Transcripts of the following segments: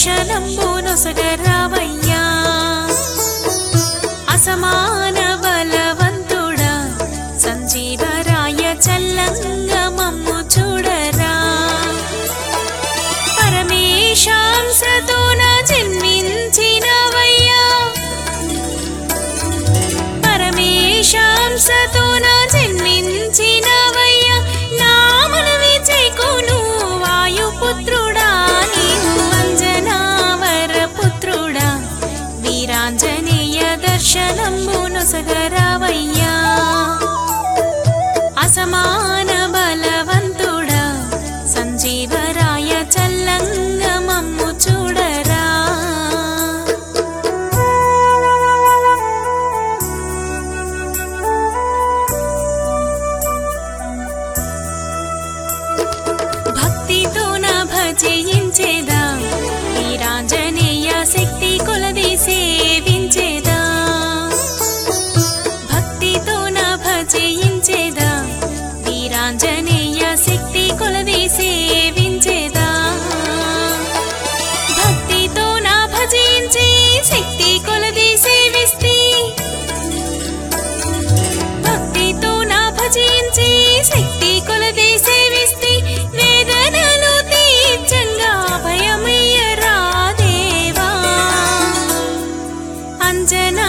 దర్శనంబు నొసగరావయ్యా అసమాన బలవంతుడా సంజీవరాయ చల్లంగ మమ్ము చూడరా పరమేశాంశతోన జన్మించినవయ్యా పరమేశాంశతోన జన్మించినవయ్యా నా మనవి చేకును వాయుపుత్రుడా నీవు అంజనావర పుత్రుడా వీరాంజనేయ దర్శనంబు నొసగరావయ్యా అసమాన బలవంతుడా సంజీవరాయ చల్లంగ మమ్ము చూడరా భక్తితో నా భజయించేదా వీరాంజనేయ శక్తి కొలది సేవించేదా భక్తితో నా భజయించేదా వీరాంజనేయ శక్తి కొలది సేవించేదా భక్తితో నా భజించి శక్తి కొలది సేవిస్తే భక్తితో నా భజించి శక్తి కొలది సేవిస్తే వేదనలు తీర్చంగా భయమయ్యరా దేవా అంజనా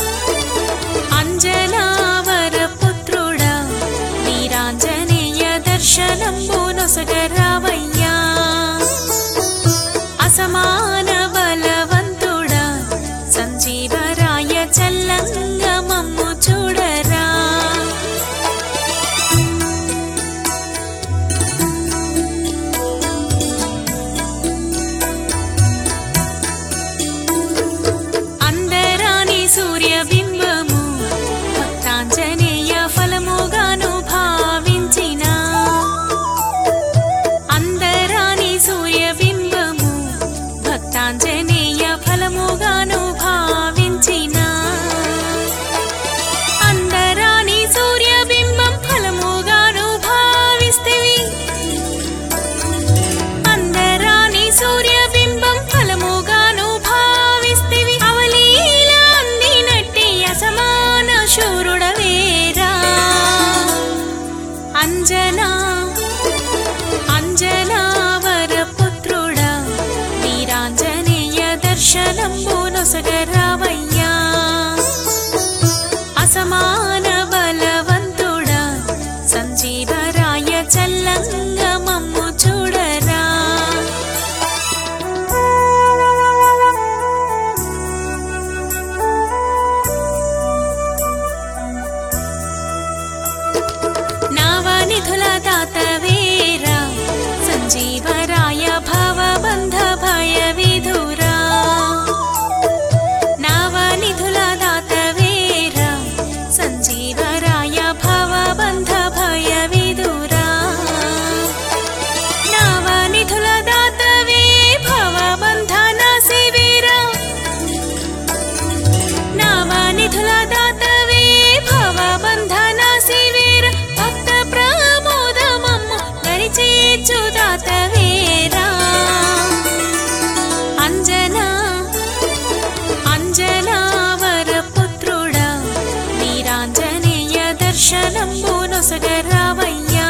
అంజనావర పుత్రుడా వీరాంజనేయ దర్శనంబు నొసగరావయ్యా అసమాన బలవంతుడా సంజీవరాయ చల్లంగ మమ్ము చూడరా అందరాని సూర్యబింబము భక్తాంజనేయ ఫలముగాను భావించిన అందరాని సూర్యబింబము భక్తాంజనేయ ఫలముగాను భావించిన అందరాని సూర్యబింబం ఫలముగాను భావిస్తేవి అందరాని సూర్యబింబం ఫలముగాను భావిస్తివి అవలీల అందినట్టి అసమాన శూరుడవేరా అంజనా అంజనావర పుత్రుడా వీరాంజనేయ దర్శనంబు నొసగరావయ్యా అసమాన బలవంతుడా సంజీవరాయ చల్లంగ మమ్ము చూడరా నావనిధుల దాతవేరా సంజీవరాయ భవబంధ భయ విధురా నావనిధుల దాతవేరా సంజీవరాయ భవబంధ భయ విధురా నావనిధుల దాతవే భవబంధన శివేరా నావనిధుల దాతవే భవబంధన శివేర భక్త ప్రమోదమమ్మ గరిచేచ్చు దాతవేరా అంజనా అంజనావర పుత్రుడా వీరాంజనేయ దర్శనంబు నొసగరావయ్యా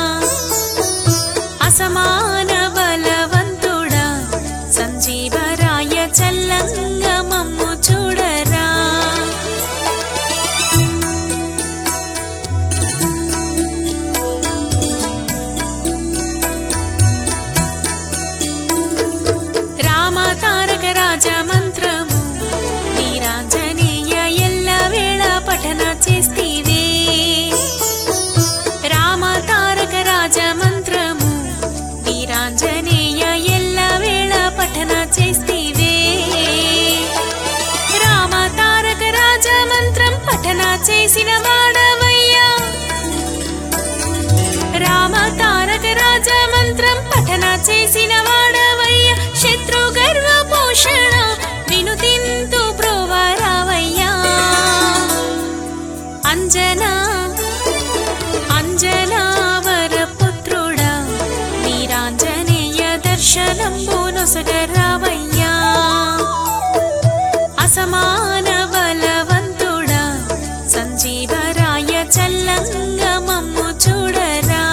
అసమాన బలవంతుడా సంజీవరాయ చల్లంగ మమ్ము చూడరా రామ తారక రాజ మంత్రము వీరాంజనేయ ఎల్ల వేళ పఠన చేస్తీవే రామ తారక రాజ మంత్రము వీరాంజనేయ ఎల్ల వేళ పఠన చేస్తీవే రామ తారక రాజ మంత్రం పఠన చేసిన వాడవయ్యా రామ తారక రాజ మంత్రం పఠన చేసిన వాడవయ్య శత్రు గర్వ పోషణ వినుతింతు ప్రోవరావయ్యా అంజనా అంజనావర పుత్రుడా వీరాంజనేయ దర్శనంబు నొసగరావయ్య అసమాన బలవంతుడా సంజీవరాయ చల్లంగ మమ్ము చూడరా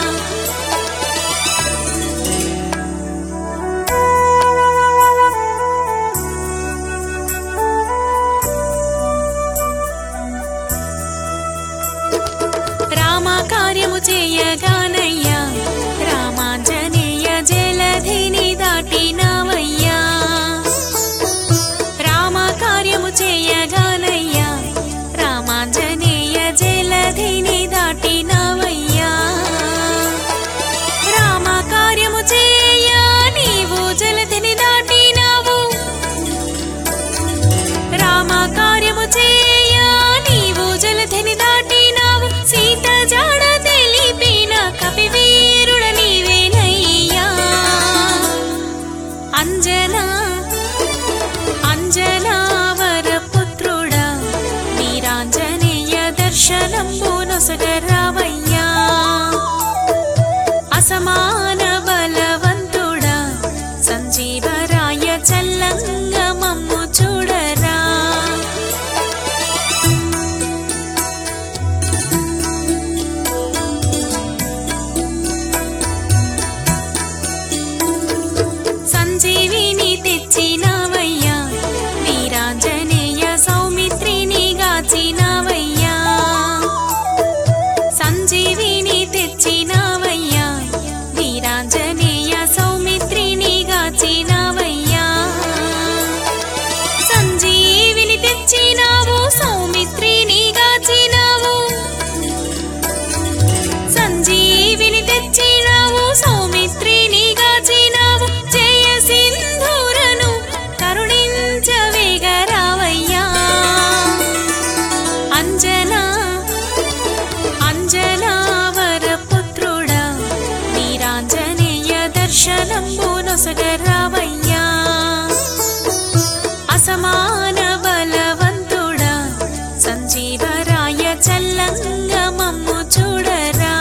రామ కార్యము చేయగానయ్యా రామాంజనేయ జలధిని దాటినవయ్యా రామ కార్యము చేయగానయ్యా రామాంజనేయ జలధిని దాటినవయ్యా రామ కార్యము చేయ నీవు జలధిని దాటినావు రామ కార్యము చేయ నీవు జలధిని దాటినావు సీత జాడ తెలిపిన కపివీరుడ నీవేనయ్యా అంజనా అంజనావర పుత్రుడా వీరాంజనేయ దర్శనంబు నొసగరావయ్యా అసమాన బలవంతుడా సంజీవరాయ చల్లంగ మమ్ము చూడరా సంజీవిని తెచ్చినవయ్యా వీరాంజనేయ సౌమిత్రిని గాచినవయ్యా సంజీవిని తెచ్చినవయ్యా వీరాంజనేయ సౌమిత్రిని గాచినవయ్యా సంజీవిని తెచ్చినావు సౌమిత్రిని గాచినావు సంజీవిని తెచ్చినావు సౌమిత్రిని గాచినావు జయ సింధూరను కరుణించవేగరావయ్యా అంజనా అంజనావర పుత్రుడా వీరాంజనేయ దర్శనంబు నొసగరావయ్యా అసమాన బలవంతుడా సంజీవరాయ చల్లంగ మమ్ము చూడరా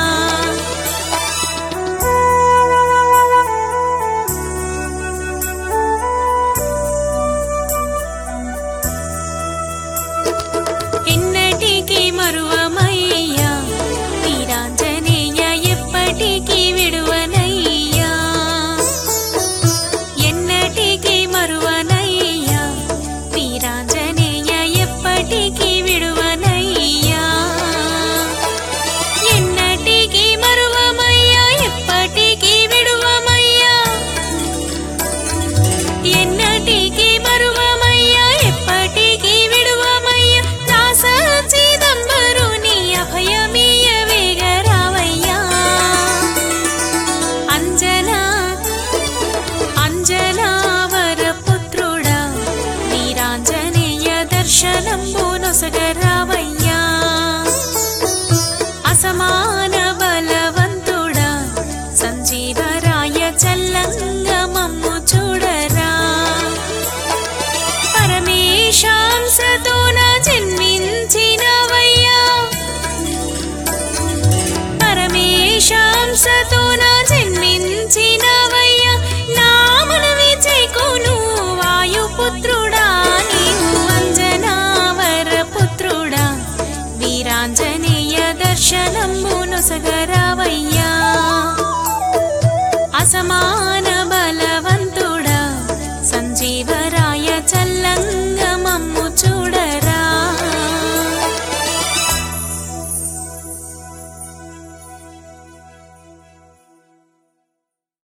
ఎన్నటికీ మరువమయ్యా వీరాంజనేయ ఎప్పటికీ విడువనయ్యా ఎన్నటికీ మరువనయ్యా వీరాంజనేయ ఎప్పటికీ విడువనయ్యా ఎన్నటికీ మరువమయ్యా ఎప్పటికీ విడువమయ్యా ఎన్నటికీ మరువమయ్యా ఎప్పటికీ విడువమయ్యా దాస చిదంబరుని అభయమీయ వేగరావయ్యా అంజనా అంజనావర పుత్రుడా వీరాంజనేయ దర్శనంబు నొసగరావయ్యా అసమాన బలవంతుడా సంజీవరాయ చల్లంగ మమ్ము చూడరా పరమేశాంసతోన జన్మించినవయ్యా పరమేశాంసతోన జన్మించినవయ్యా నామనవి చేకును వాయుపుత్రుడా నీవు అంజనావర పుత్రుడా వీరాంజనేయ దర్శనంబు నొసగరావయ్యా అసమాన